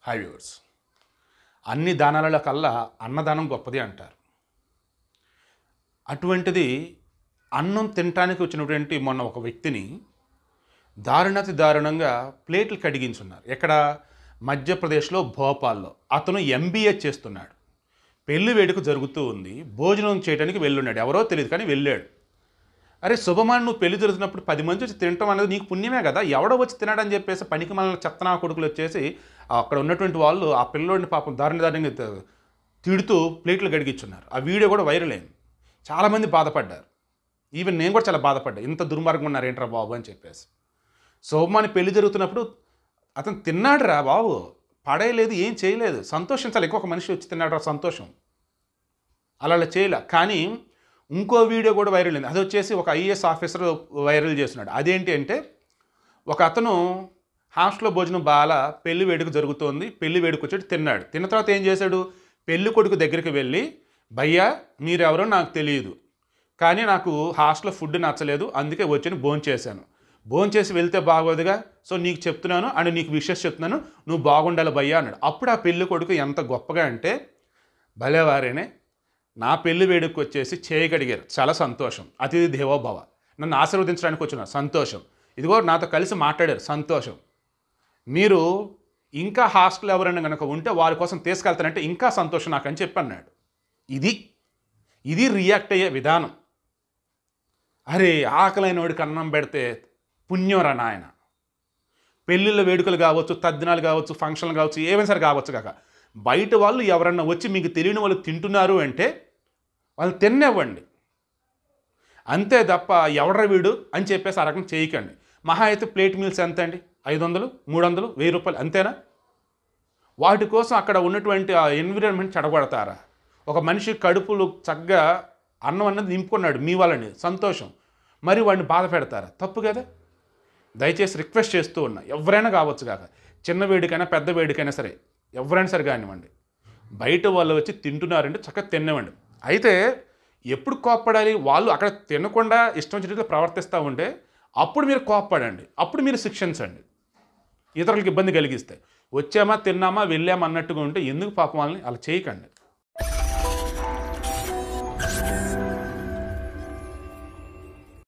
high viewers అన్ని దానాలలో కల్లా అన్నదానం గొప్పది అంటారు అటువంటిది అన్నం తినటానికి వచ్చినటువంటి మొన్న ఒక వ్యక్తిని దారుణాతి దారుణంగా ప్లేట్లు కడిగించున్నారు ఎక్కడ మధ్యప్రదేశ్లో భోపాల్లో అతను ఎంబీఏ చేస్తున్నాడు పెళ్లి వేడుక జరుగుతూ ఉంది భోజనం చేయడానికి వెళ్ళున్నాడు ఎవరో తెలియదు కానీ వెళ్ళాడు అరే శుభమాన్ నువ్వు పెళ్లి జరుగుతున్నప్పుడు పది మంది వచ్చి తినటం అనేది నీకు పుణ్యమే కదా ఎవడో వచ్చి తినడని చెప్పేసి పనికి మన చెత్తనా కొడుకులు వచ్చేసి అక్కడ ఉన్నటువంటి వాళ్ళు ఆ పిల్లోడిని పాపం దారుణ దారుణంగా త- తిడుతూ ప్లేట్లు గడిగిచ్చున్నారు ఆ వీడియో కూడా వైరల్ అయింది చాలామంది బాధపడ్డారు ఈవెన్ నేను కూడా చాలా బాధపడ్డా ఇంత దుర్మార్గం ఉన్నారు ఏంట్రా బాబు అని చెప్పేసి శోభమాని పెళ్లి జరుగుతున్నప్పుడు అతను తిన్నాడు రా బాబు పడేయలేదు ఏం చేయలేదు సంతోషించాలి ఇంకొక మనిషి వచ్చి తిన్నాడు రా సంతోషం అలా అలా చేయలే కానీ ఇంకో వీడియో కూడా వైరల్ అయింది అది వచ్చేసి ఒక ఐఏఎస్ ఆఫీసర్ వైరల్ చేస్తున్నాడు అదేంటి అంటే ఒక అతను హాస్టల్లో భోజనం బాగా పెళ్లి వేడుక జరుగుతోంది పెళ్లి వేడుక వచ్చి తిన్నాడు తిన్న తర్వాత ఏం చేశాడు పెళ్లి కొడుకు దగ్గరికి వెళ్ళి భయ్యా మీరెవరో నాకు తెలియదు కానీ నాకు హాస్టల్లో ఫుడ్ నచ్చలేదు అందుకే వచ్చి భోజనం చేశాను భోజనం చేసి వెళ్తే బాగోదుగా సో నీకు చెప్తున్నాను అండ్ నీకు విషెస్ చెప్తున్నాను నువ్వు బాగుండాలి భయ్యా అన్నాడు అప్పుడు ఆ పెళ్లి కొడుకు ఎంత గొప్పగా అంటే భలేవారేనే నా పెళ్లి వేడుకకు వచ్చేసి చేయగలిగారు చాలా సంతోషం అతిథి దేవోభవ నన్ను ఆశీర్వదించడానికి వచ్చిన సంతోషం ఇదిగో నాతో కలిసి మాట్లాడారు సంతోషం మీరు ఇంకా హాస్టల్ ఎవరైనా కనుక ఉంటే వారి కోసం తీసుకెళ్తానంటే ఇంకా సంతోషం నాకు అని చెప్పి అన్నాడు ఇది ఇది రియాక్ట్ అయ్యే విధానం అరే ఆకలైనోడికి అన్నం పెడితే పుణ్యంరా నాయన పెళ్ళిళ్ళ వేడుకలు కావచ్చు తద్దినాలు కావచ్చు ఫంక్షన్లు కావచ్చు ఏమైనా సరే కావచ్చు కాక బయట వాళ్ళు ఎవరన్నా వచ్చి మీకు తెలియని వాళ్ళు తింటున్నారు అంటే వాళ్ళు తినేవ్వండి అంతే తప్ప ఎవడ్రా వీడు అని చెప్పేసి ఆ రకం చేయకండి మహా అయితే ప్లేట్ మీల్స్ ఎంత అండి ఐదు వందలు మూడు వందలు వెయ్యి రూపాయలు అంతేనా వాటి కోసం అక్కడ ఉన్నటువంటి ఆ ఎన్విరాన్మెంట్ చెడగొడతారా ఒక మనిషి కడుపులు చక్కగా అన్నం అన్నది నింపుకున్నాడు మీ వాళ్ళని సంతోషం మరి వాడిని బాధ పెడతారా తప్పు కదా దయచేసి రిక్వెస్ట్ చేస్తూ ఉన్నా ఎవరైనా కావచ్చు కాక చిన్న వేడికైనా పెద్ద వేడికైనా సరే ఎవరైనా సరే కానివ్వండి బయట వాళ్ళు వచ్చి తింటున్నారంటే చక్కగా తినవండి అయితే ఎప్పుడు కోప్పడాలి వాళ్ళు అక్కడ తినకుండా ఇష్టం వచ్చినట్లు ప్రవర్తిస్తూ ఉంటే అప్పుడు మీరు కోప్పడండి అప్పుడు మీరు శిక్షించండి ఇతరులకు ఇబ్బంది కలిగిస్తాయి వచ్చామా తిన్నామా వెళ్ళామా అన్నట్టుగా ఉంటే ఎందుకు పాపం వాళ్ళని అలా చేయకండి